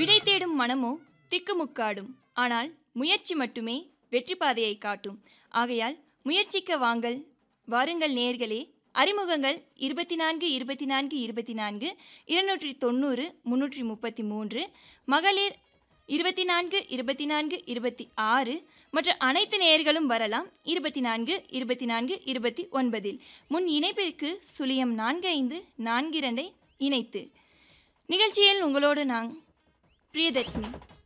விடை தேடும் மனமோ திக்குமுக்காடும் ஆனால் முயற்சி மட்டுமே வெற்றி பாதையை காட்டும் ஆகையால் முயற்சிக்க வாங்கள் வாருங்கள் நேர்களே அறிமுகங்கள் இருபத்தி நான்கு இருபத்தி நான்கு இருபத்தி நான்கு இருநூற்றி தொண்ணூறு முன்னூற்றி முப்பத்தி மூன்று மகளிர் இருபத்தி நான்கு இருபத்தி நான்கு இருபத்தி ஆறு மற்ற அனைத்து நேயர்களும் வரலாம் இருபத்தி நான்கு இருபத்தி நான்கு இருபத்தி ஒன்பதில் முன் இணைப்பிற்கு சுழியம் நான்கு ஐந்து நான்கு இரண்டை இணைத்து நிகழ்ச்சியில் உங்களோடு நான் பிரியதர்ஷினி